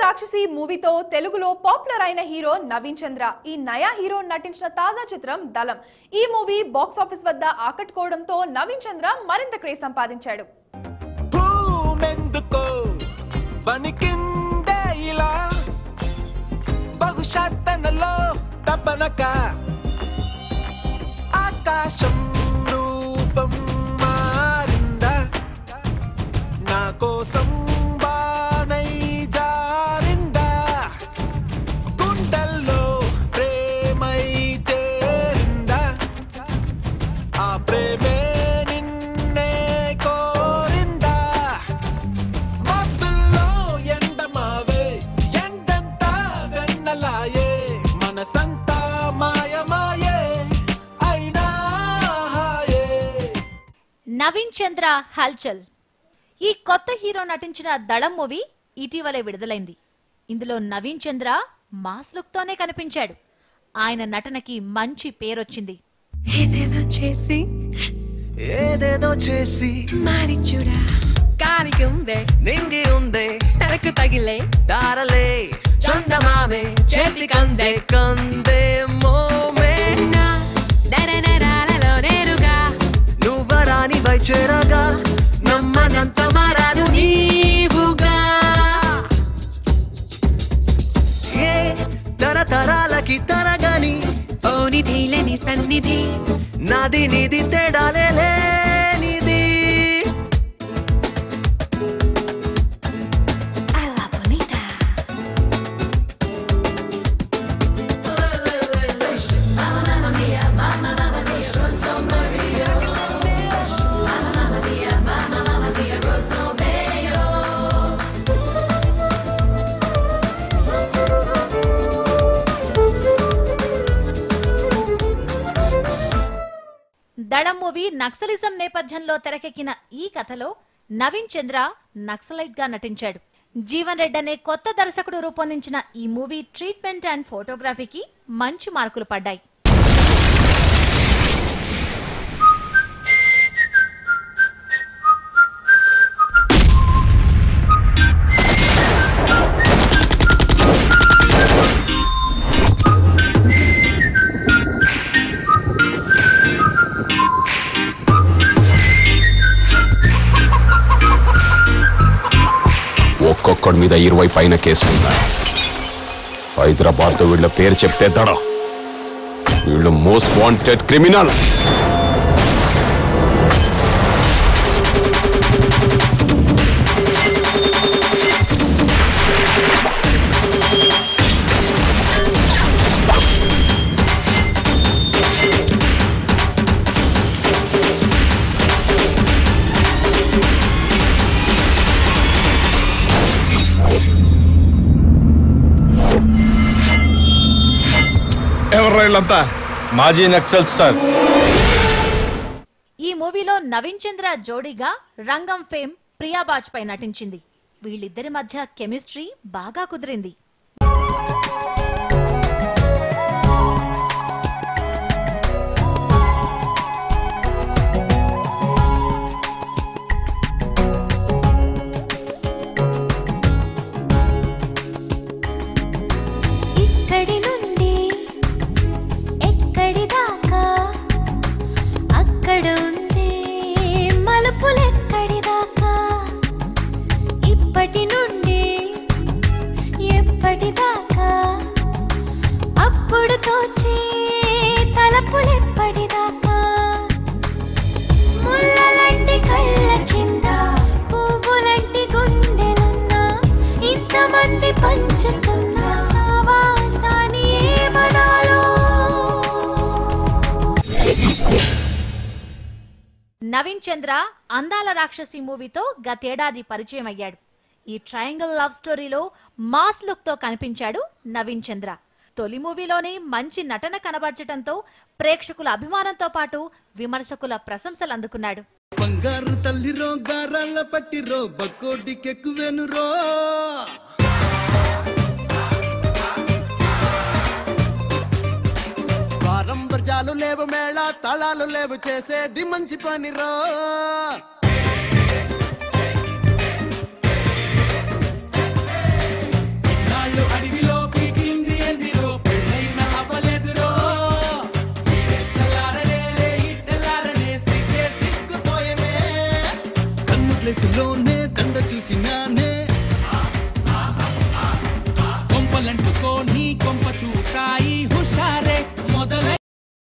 రాక్షసి మూవీతో తెలుగులో పాపులర్ అయిన హీరో నవీన్ చంద్ర ఈ నయా హీరో నటించిన తాజా చిత్రం దళం ఈ మూవీ బాక్స్ ఆఫీస్ వద్ద ఆకట్టుకోవడంతో నవీన్ చంద్ర మరింత క్రేజ్ సంపాదించాడు భూమెందుకో పనికిందే ఇలా బహుశా తనలో తపనక ఆకాశం రూపం మారిందా నా కోసం బానై జారిందా గుండెల్లో ప్రేమై చేరిందా ఆ ప్రేమే నిన్నే కోరిందా మబ్బుల్లో ఎండమావే ఎండంతా వెన్నలాయే మనసంతా మాయమాయే అయినా హాయే నవీన్ చంద్ర హల్చల్ ఈ కొత్త హీరో నటించిన దళం మూవీ ఇటీవలే విడుదలైంది ఇందులో నవీన్ చంద్ర మాస్ లుక్ తోనే కనిపించాడు ఆయన నటనకి మంచి పేరొచ్చింది ఏదేదో చేసి ఏదేదో చేసి మారి చూడా కాలికి ఉందే నింగి ఉందే తలకు తగిలే దారలే చందమామే చేతి కందే కందే మోమే నా నరనరాలలో నేరుగా నువ్వరాని వైచేరగా నమ్మనంత మారాను నీవుగా ఏ తరతరాలకి తరగని ఓ నిధి లేని సన్నిధి నాది నీది తేడాలే లేనిది అలా bonita దళం మూవీ నక్సలిజం నేపథ్యంలో తెరకెక్కిన ఈ కథలో నవీన్ చంద్ర నక్సలైట్ గా నటించాడు జీవన్ రెడ్డి అనే కొత్త దర్శకుడు రూపొందించిన ఈ మూవీ ట్రీట్మెంట్ అండ్ ఫోటోగ్రఫీకి మంచి మార్కులు పడ్డాయి ఒక్కొక్కడి మీద ఇరవై పైన కేసులు ఉన్నాయి హైదరాబాద్ వీళ్ళ పేరు చెప్తే దడ వీళ్ళు మోస్ట్ వాంటెడ్ క్రిమినల్స్ ఎవరు వీళ్ళంతా మాజీ నక్సల్స్ సార్ ఈ మూవీలో నవీన్ చంద్ర జోడీగా రంగం ఫేమ్ ప్రియా బాజ్పై నటించింది వీళ్ళిద్దరి మధ్య కెమిస్ట్రీ బాగా కుదిరింది ఇక్కడి నుండి ఎక్కడి దాకా అక్కడ ఉంది మలుపులెక్కడి దాకా ఇప్పటి నుండి ఎప్పటి దాకా అప్పుడు తోచే తలపులెప్పటి దాకా ముళ్ళలాంటి కళ్ళ కింద పువ్వులాంటి గుండెలున్నా ఇంతమంది పంచుతున్న సావాసాని ఏమనాలో నవీన్ చంద్ర అందాల రాక్షసి మూవీతో గతేడాది పరిచయం అయ్యాడు ఈ ట్రయాంగిల్ లవ్ స్టోరీలో మాస్ లుక్ తో కనిపించాడు నవీన్ చంద్ర తొలి మూవీలోనే మంచి నటన కనబర్చడంతో ప్రేక్షకుల అభిమానంతో పాటు విమర్శకుల ప్రశంసలు అందుకున్నాడు బంగారు తల్లిరో గారాల పట్టిరో బక్కోడికెక్కువేనురో వారంబర్జాలు లేవు మేళ తాళాలు లేవు చేసేది మంచి పనిరో చూసాయి హుషారే